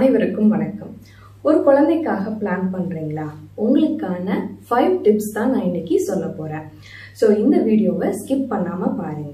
அனைவருக்கும் வணக்கம் ஒரு குழந்தைக்காக பிளான் பண்றீங்களா உங்களுக்கான ஃபைவ் டிப்ஸ் தான் நான் இன்னைக்கு சொல்ல போறேன் ஸோ இந்த வீடியோவை ஸ்கிப் பண்ணாம பாருங்க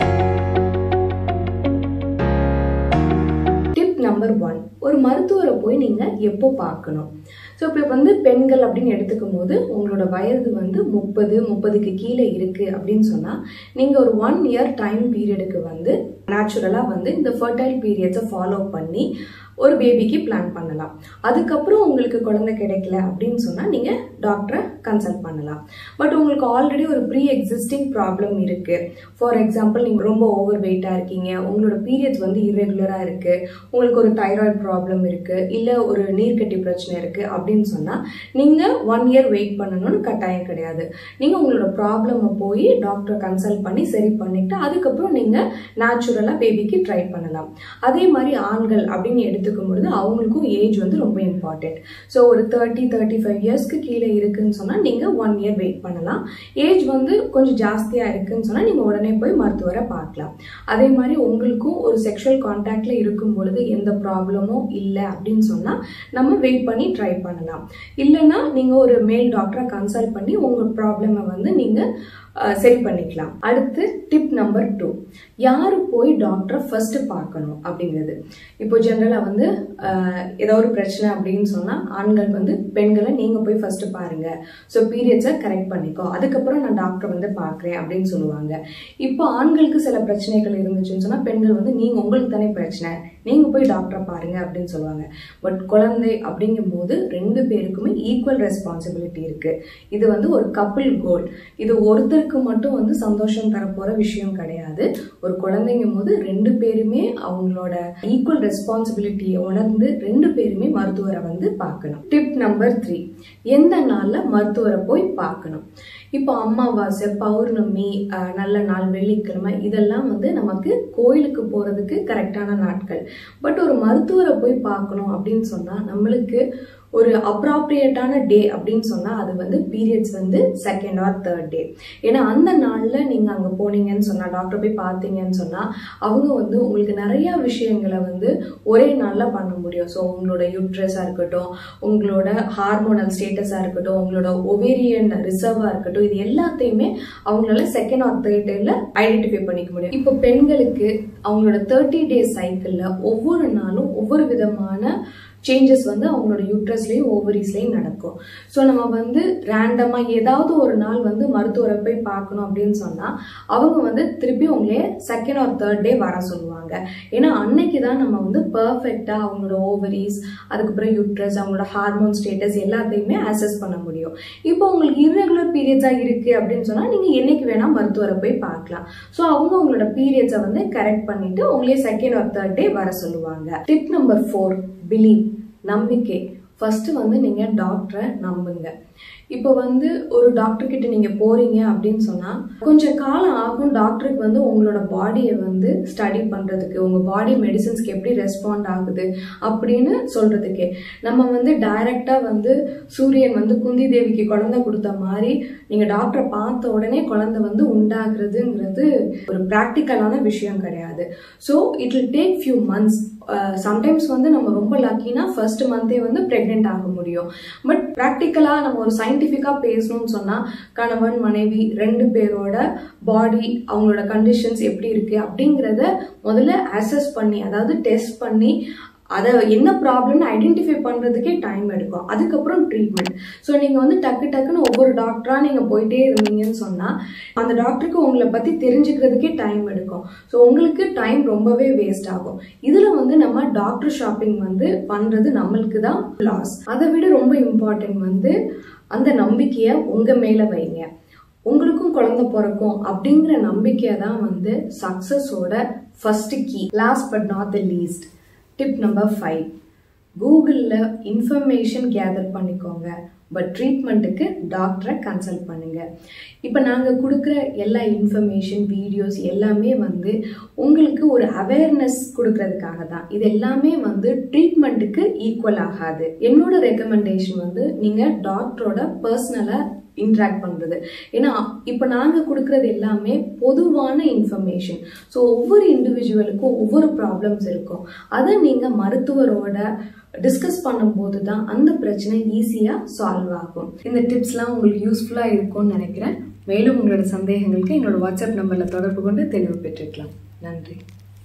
டிப் நம்பர் ஒன் ஒரு மருத்துவரை போய் நீங்க எப்போ பார்க்கணும் ஸோ இப்போ வந்து பெண்கள் அப்படின்னு எடுத்துக்கும் போது உங்களோட வயது வந்து முப்பது முப்பதுக்கு கீழே இருக்கு அப்படின்னு சொன்னா நீங்க ஒரு ஒன் இயர் டைம் பீரியடுக்கு வந்து நேச்சுரலாக வந்து இந்த ஃபர்டைல் பீரியட்ஸை ஃபாலோ பண்ணி ஒரு பேபிக்கு பிளான் பண்ணலாம் அதுக்கப்புறம் உங்களுக்கு குழந்தை கிடைக்கல அப்படின்னு சொன்னால் நீங்கள் டாக்டரை கன்சல்ட் பண்ணலாம் பட் உங்களுக்கு ஆல்ரெடி ஒரு ப்ரீ எக்ஸிஸ்டிங் ப்ராப்ளம் இருக்குது ஃபார் எக்ஸாம்பிள் நீங்கள் ரொம்ப ஓவர் வெயிட்டாக இருக்கீங்க உங்களோட பீரியட்ஸ் வந்து இரெகுலராக இருக்குது உங்களுக்கு ஒரு தைராய்டு ப்ராப்ளம் இருக்குது இல்லை ஒரு நீர்க்கட்டி பிரச்சனை இருக்குது அப்படின்னு சொன்னால் நீங்கள் ஒன் இயர் வெயிட் பண்ணணும்னு கட்டாயம் கிடையாது நீங்கள் உங்களோட ப்ராப்ளமை போய் டாக்டரை கன்சல்ட் பண்ணி சரி பண்ணிவிட்டு அதுக்கப்புறம் நீங்கள் நேச்சுரலாக பேபிக்கு ட்ரை பண்ணலாம் அதே மாதிரி ஆண்கள் அப்படின்னு எடுத்து எடுத்துக்கும் பொழுது அவங்களுக்கும் ஏஜ் வந்து ரொம்ப இம்பார்ட்டன்ட் ஸோ ஒரு தேர்ட்டி தேர்ட்டி ஃபைவ் இயர்ஸ்க்கு கீழே இருக்குன்னு சொன்னால் நீங்கள் ஒன் இயர் வெயிட் பண்ணலாம் ஏஜ் வந்து கொஞ்சம் ஜாஸ்தியாக இருக்குன்னு சொன்னால் நீங்கள் உடனே போய் மருத்துவரை பார்க்கலாம் அதே மாதிரி உங்களுக்கும் ஒரு செக்ஷுவல் கான்டாக்டில் இருக்கும் பொழுது எந்த ப்ராப்ளமும் இல்லை அப்படின்னு சொன்னால் நம்ம வெயிட் பண்ணி ட்ரை பண்ணலாம் இல்லைன்னா நீங்கள் ஒரு மேல் டாக்டரை கன்சல்ட் பண்ணி உங்கள் ப்ராப்ளமை வந்து நீங்கள் சரி பண்ணிக்கலாம் அடுத்து டிப் நம்பர் டூ யார் போய் டாக்டரை ஃபர்ஸ்ட் பார்க்கணும் அப்படிங்கிறது இப்போ ஜென்ரலாக வந்து ஏதோ ஒரு பிரச்சனை அப்படின்னு சொன்னால் ஆண்கள் வந்து பெண்களை நீங்கள் போய் ஃபர்ஸ்ட் பாருங்க ஸோ பீரியட்ஸை கரெக்ட் பண்ணிக்கோ அதுக்கப்புறம் நான் டாக்டர் வந்து பார்க்குறேன் அப்படின்னு சொல்லுவாங்க இப்போ ஆண்களுக்கு சில பிரச்சனைகள் இருந்துச்சுன்னு சொன்னால் பெண்கள் வந்து நீங்கள் உங்களுக்கு தானே பிரச்சனை நீங்கள் போய் டாக்டரை பாருங்க அப்படின்னு சொல்லுவாங்க பட் குழந்தை அப்படிங்கும் போது ரெண்டு பேருக்குமே ஈக்குவல் ரெஸ்பான்சிபிலிட்டி இருக்கு இது வந்து ஒரு கப்பிள் கோல் இது ஒருத்தருக்கு மட்டும் வந்து சந்தோஷம் தரப்போற விஷயம் கிடையாது ஒரு குழந்தைங்கும் போது ரெண்டு பேருமே அவங்களோட ஈக்குவல் ரெஸ்பான்சிபிலிட்டியை உணர்ந்து ரெண்டு பேருமே மருத்துவரை வந்து பார்க்கணும் டிப் நம்பர் த்ரீ எந்த நாள்ல மருத்துவரை போய் பார்க்கணும் இப்போ அமாவாசை பௌர்ணமி நல்ல நாள் வெள்ளிக்கிழமை இதெல்லாம் வந்து நமக்கு கோயிலுக்கு போகிறதுக்கு கரெக்டான நாட்கள் பட் ஒரு மருத்துவரை போய் பார்க்கணும் அப்படின்னு சொன்னால் நம்மளுக்கு ஒரு அப்ராப்ரியேட்டான டே அப்படின்னு சொன்னால் அது வந்து பீரியட்ஸ் வந்து செகண்ட் ஆர் தேர்ட் டே ஏன்னா அந்த நாளில் நீங்கள் அங்கே போனீங்கன்னு சொன்னால் டாக்டர் போய் பார்த்தீங்கன்னு சொன்னால் அவங்க வந்து உங்களுக்கு நிறையா விஷயங்களை வந்து ஒரே நாளில் பண்ண முடியும் ஸோ உங்களோட யூட்ரஸாக இருக்கட்டும் உங்களோட ஹார்மோனல் ஸ்டேட்டஸாக இருக்கட்டும் உங்களோட ஒவேரியன் ரிசர்வாக இருக்கட்டும் இது எல்லாத்தையுமே அவங்களால செகண்ட் ஆர் தேர்ட் டேல ஐடென்டிஃபை பண்ணிக்க முடியும் இப்போ பெண்களுக்கு அவங்களோட தேர்ட்டி டேஸ் சைக்கிளில் ஒவ்வொரு நாளும் ஒவ்வொரு விதமான சேஞ்சஸ் வந்து அவங்களோட யூட்ரஸ்லேயும் ஓவரிஸ்லேயும் நடக்கும் ஸோ நம்ம வந்து ரேண்டமாக ஏதாவது ஒரு நாள் வந்து மருத்துவரை போய் பார்க்கணும் அப்படின்னு சொன்னால் அவங்க வந்து திருப்பி உங்களே செகண்ட் ஆர் தேர்ட் டே வர சொல்லுவாங்க ஏன்னா அன்னைக்கு தான் நம்ம வந்து பர்ஃபெக்டாக அவங்களோட ஓவரிஸ் அதுக்கப்புறம் யூட்ரஸ் அவங்களோட ஹார்மோன் ஸ்டேட்டஸ் எல்லாத்தையுமே அசஸ் பண்ண முடியும் இப்போ உங்களுக்கு இர்ரெகுலர் பீரியட்ஸாக இருக்குது அப்படின்னு சொன்னால் நீங்கள் என்னைக்கு வேணால் மருத்துவரை போய் பார்க்கலாம் ஸோ அவங்க உங்களோட பீரியட்ஸை வந்து கரெக்ட் பண்ணிட்டு உங்களே செகண்ட் ஆர் தேர்ட் டே வர சொல்லுவாங்க டிப் நம்பர் ஃபோர் பிலீவ் நம்பிக்கை ஃபர்ஸ்ட் வந்து நீங்க டாக்டரை நம்புங்க இப்போ வந்து ஒரு டாக்டர் கிட்ட நீங்க போறீங்க அப்படின்னு சொன்னா கொஞ்சம் காலம் ஆகும் டாக்டருக்கு வந்து உங்களோட பாடியை வந்து ஸ்டடி பண்றதுக்கு உங்க பாடி மெடிசன்ஸ்க்கு எப்படி ரெஸ்பாண்ட் ஆகுது அப்படின்னு சொல்றதுக்கே நம்ம வந்து டைரக்டா வந்து சூரியன் வந்து குந்தி தேவிக்கு குழந்தை கொடுத்த மாதிரி நீங்க டாக்டரை பார்த்த உடனே குழந்தை வந்து உண்டாகுறதுங்கிறது ஒரு ப்ராக்டிக்கலான விஷயம் கிடையாது so it will take few months sometimes வந்து நம்ம ரொம்ப லக்கினா ஃபர்ஸ்ட் மந்தே வந்து ப்ரெக்னென்ட் ஆக முடியும் பட் ப்ராக்டிக்கலாக நம்ம ஒரு சயின்டிஃபிக்காக பேசணும்னு சொன்னால் கணவன் மனைவி ரெண்டு பேரோட பாடி அவங்களோட கண்டிஷன்ஸ் எப்படி இருக்கு அப்படிங்கிறத முதல்ல அசஸ் பண்ணி அதாவது டெஸ்ட் பண்ணி அதை என்ன ப்ராப்ளம்னு ஐடென்டிஃபை பண்ணுறதுக்கே டைம் எடுக்கும் அதுக்கப்புறம் ட்ரீட்மெண்ட் ஸோ நீங்கள் வந்து டக்கு டக்குன்னு ஒவ்வொரு டாக்டராக நீங்கள் போயிட்டே இருந்தீங்கன்னு சொன்னால் அந்த டாக்டருக்கு உங்களை பற்றி தெரிஞ்சுக்கிறதுக்கே டைம் எடுக்கும் ஸோ உங்களுக்கு டைம் ரொம்பவே வேஸ்ட் ஆகும் இதில் வந்து நம்ம டாக்டர் ஷாப்பிங் வந்து பண்ணுறது நம்மளுக்கு தான் லாஸ் அதை விட ரொம்ப இம்பார்ட்டன்ட் வந்து அந்த நம்பிக்கையை உங்கள் மேலே வைங்க உங்களுக்கும் குழந்தை பிறக்கும் அப்படிங்கிற நம்பிக்கையை தான் வந்து சக்ஸஸோட first key last but not the least tip number five கூகுளில் இன்ஃபர்மேஷன் கேதர் பண்ணிக்கோங்க பட் ட்ரீட்மெண்ட்டுக்கு டாக்டரை கன்சல்ட் பண்ணுங்க இப்போ நாங்கள் கொடுக்குற எல்லா இன்ஃபர்மேஷன் வீடியோஸ் எல்லாமே வந்து உங்களுக்கு ஒரு அவேர்னஸ் கொடுக்கறதுக்காக தான் இது எல்லாமே வந்து ட்ரீட்மெண்ட்டுக்கு ஈக்குவல் ஆகாது என்னோட ரெக்கமெண்டேஷன் வந்து நீங்கள் டாக்டரோட பர்சனலாக இன்ட்ராக்ட் பண்ணுறது ஏன்னா இப்போ நாங்கள் கொடுக்குறது எல்லாமே பொதுவான இன்ஃபர்மேஷன் ஸோ ஒவ்வொரு இண்டிவிஜுவலுக்கும் ஒவ்வொரு ப்ராப்ளம்ஸ் இருக்கும் அதை நீங்கள் மருத்துவரோட டிஸ்கஸ் பண்ணும்போது தான் அந்த பிரச்சனை ஈஸியாக சால்வ் ஆகும் இந்த டிப்ஸ்லாம் உங்களுக்கு யூஸ்ஃபுல்லாக இருக்கும்னு நினைக்கிறேன் மேலும் உங்களோட சந்தேகங்களுக்கு என்னோட வாட்ஸ்அப் நம்பரில் தொடர்பு கொண்டு தெளிவு பெற்றுக்கலாம் நன்றி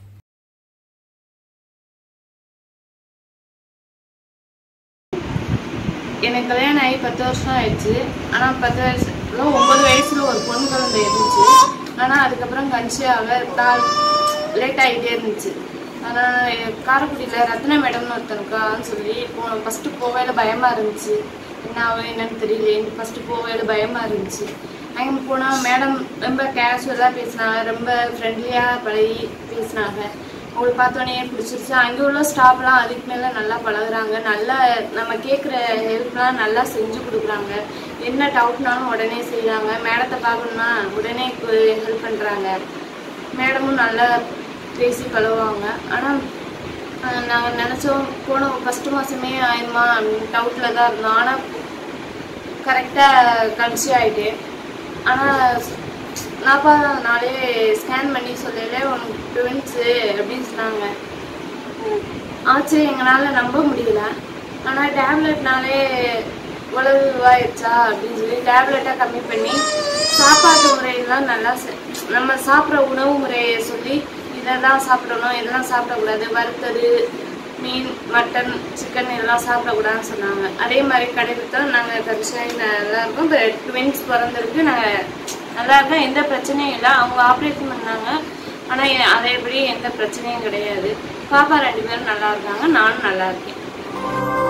எனக்கு கல்யாணம் ஆகி பத்து வருஷம் ஆயிடுச்சு ஆனால் பத்து வயசுல ஒன்பது வயசுல ஒரு பொண்ணு குழந்தை இருந்துச்சு ஆனால் அதுக்கப்புறம் கன்சிவ் ஆக நாள் லேட் ஆகிட்டே இருந்துச்சு ஆனால் காரைக்குடியில் ரத்னா மேடம்னு ஒருத்தருக்கான்னு சொல்லி போனோம் ஃபஸ்ட்டு போகையில் பயமாக இருந்துச்சு என்ன ஆகும் என்னன்னு தெரியலேன்னு ஃபஸ்ட்டு போகையில் பயமாக இருந்துச்சு அங்கே போனால் மேடம் ரொம்ப கேஷுவலாக பேசினாங்க ரொம்ப ஃப்ரெண்ட்லியாக பழகி பேசினாங்க அவங்களை பார்த்தோன்னே பிடிச்சிருச்சு அங்கே உள்ள ஸ்டாஃப்லாம் அதுக்கு மேலே நல்லா பழகுறாங்க நல்லா நம்ம கேட்குற ஹெல்ப்லாம் நல்லா செஞ்சு கொடுக்குறாங்க என்ன டவுட்னாலும் உடனே செய்கிறாங்க மேடத்தை பார்க்கணுன்னா உடனே ஹெல்ப் பண்ணுறாங்க மேடமும் நல்லா பேசி பழகுவாங்க ஆனால் நாங்கள் நினச்சோம் போன ஃபஸ்ட்டு மாதமே ஆயிடுமா டவுட்டில் தான் இருந்தோம் ஆனால் கரெக்டாக கன்சிவ் ஆகிட்டு ஆனால் நாற்பதாம் நாளே ஸ்கேன் பண்ணி சொல்லல உனக்கு ட்வின்ஸு அப்படின்னு சொன்னாங்க ஆச்சு எங்களால் நம்ப முடியல ஆனால் டேப்லெட்னாலே உலகு இதுவாயிடுச்சா அப்படின்னு சொல்லி டேப்லெட்டை கம்மி பண்ணி சாப்பாட்டு முறையெல்லாம் நல்லா செ- நம்ம சாப்பிட்ற உணவு முறையை சொல்லி இதெல்லாம் சாப்பிடணும் இதெல்லாம் சாப்பிடக்கூடாது வறுத்தது மீன் மட்டன் சிக்கன் இதெல்லாம் சாப்பிடக்கூடாதுன்னு சொன்னாங்க அதே மாதிரி கடைபிடித்தோம் நாங்கள் கன்சியாகி நல்லா இருக்கோம் இப்போ ட்வின்ஸ் பிறந்திருக்கு நாங்கள் நல்லா இருக்கோம் எந்த பிரச்சனையும் இல்லை அவங்க ஆப்ரேஷன் பண்ணாங்க ஆனால் அதேபடி எந்த பிரச்சனையும் கிடையாது பாப்பா ரெண்டு பேரும் நல்லா இருக்காங்க நானும் நல்லா இருக்கேன்